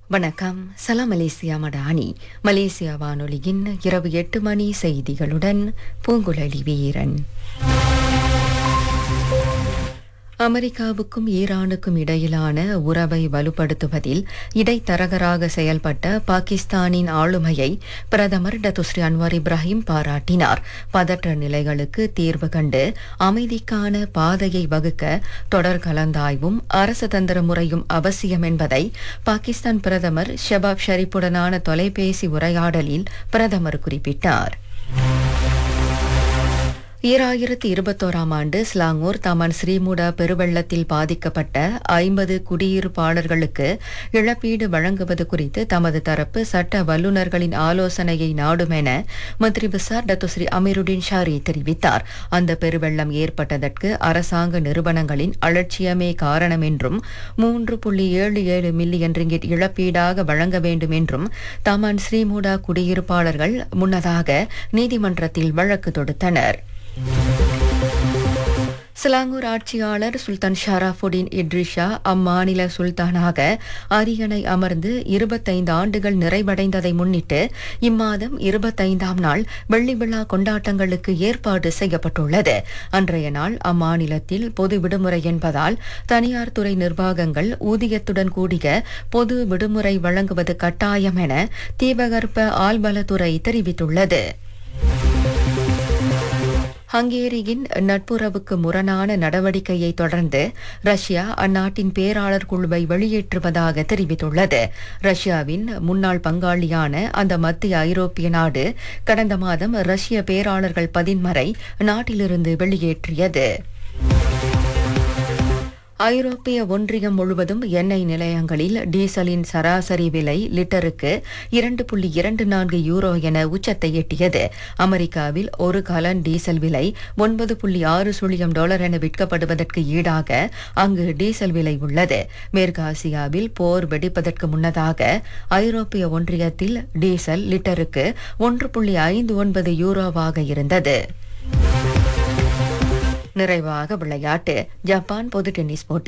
வணக்கம் சலாம் Malaysia Madani Malaysia வானொலியின் இரவு எட்டு மணி செய்திகளுடன் பூங்குழலி வீரன் அமெரிக்காவுக்கும் ஈரானுக்கும் இடையிலான உறவை வலுப்படுத்துவதில் இடைத்தரகராக செயல்பட்ட பாகிஸ்தானின் ஆளுமையை பிரதமர் டத்துஸ்ரீ அன்வார் இப்ராஹிம் பாராட்டினார் பதற்ற நிலைகளுக்கு தீர்வு கண்டு அமைதிக்கான பாதையை வகுக்க தொடர் கலந்தாய்வும் அரசு தந்திர முறையும் அவசியம் என்பதை பாகிஸ்தான் பிரதமர் ஷபாப் ஷரீப்புடனான தொலைபேசி உரையாடலில் பிரதமர் குறிப்பிட்டார் ஈராயிரத்தி இருபத்தோராம் ஆண்டு ஸ்லாங்கூர் தமன் ஸ்ரீமுடா பெருவெள்ளத்தில் பாதிக்கப்பட்ட ஐம்பது குடியிருப்பாளர்களுக்கு இழப்பீடு வழங்குவது குறித்து தமது தரப்பு சட்ட வல்லுநர்களின் ஆலோசனையை நாடும் என மந்திரி பிசார் டத்துஸ்ரீ அமீருddin ஷாரி தெரிவித்தார் அந்த பெருவெள்ளம் ஏற்பட்டதற்கு அரசாங்க நிறுவனங்களின் அலட்சியமே காரணம் என்றும் மூன்று புள்ளி ஏழு ஏழு மில்லியன் ரிங்கிட் இழப்பீடாக வழங்க வேண்டும் என்றும் தமன் ஸ்ரீமுடா குடியிருப்பாளர்கள் முன்னதாக நீதிமன்றத்தில் வழக்கு தொடுத்தனர் சிலாங்கூர் ஆட்சியாளர் சுல்தான் ஷராஃபுடின் இட்ரிஷா அம்மாநில சுல்தானாக அரியணை அமர்ந்து இருபத்தைந்து ஆண்டுகள் நிறைவடைந்ததை முன்னிட்டு இம்மாதம் இருபத்தைந்தாம் நாள் வெள்ளி விழா கொண்டாட்டங்களுக்கு ஏற்பாடு செய்யப்பட்டுள்ளது அன்றைய நாள் அம்மாநிலத்தில் பொது விடுமுறை என்பதால் தனியார் துறை நிர்வாகங்கள் ஊதியத்துடன் கூடிய பொது விடுமுறை வழங்குவது கட்டாயம் என தீபகற்ப ஆள்பலத்துறை தெரிவித்துள்ளது ஹங்கேரியின் நட்புறவுக்கு முரணான நடவடிக்கையை தொடர்ந்து ரஷ்யா அந்நாட்டின் பேராளர் குழுவை வெளியேற்றுவதாக தெரிவித்துள்ளது ரஷ்யாவின் முன்னாள் பங்காளியான அந்த மத்திய ஐரோப்பிய நாடு கடந்த மாதம் ரஷ்ய பேராளர்கள் பதின்மரை நாட்டிலிருந்து வெளியேற்றியது ஐரோப்பிய ஒன்றியம் முழுவதும் எண்ணெய் நிலையங்களில் டீசலின் சராசரி விலை லிட்டருக்கு இரண்டு புள்ளி இரண்டு நான்கு யூரோ என உச்சத்தை எட்டியது அமெரிக்காவில் ஒரு கலன் டீசல் விலை ஒன்பது புள்ளி ஆறு சுழியம் டாலர் என விற்கப்படுவதற்கு ஈடாக அங்கு டீசல் விலை உள்ளது மேற்கு ஆசியாவில் போர் வெடிப்பதற்கு முன்னதாக ஐரோப்பிய ஒன்றியத்தில் டீசல் லிட்டருக்கு ஒன்று புள்ளி ஐந்து ஒன்பது யூரோவாக இருந்தது நிறைவாக விளையாட்டு ஜப்பான் பொது டென்னிஸ் போட்டி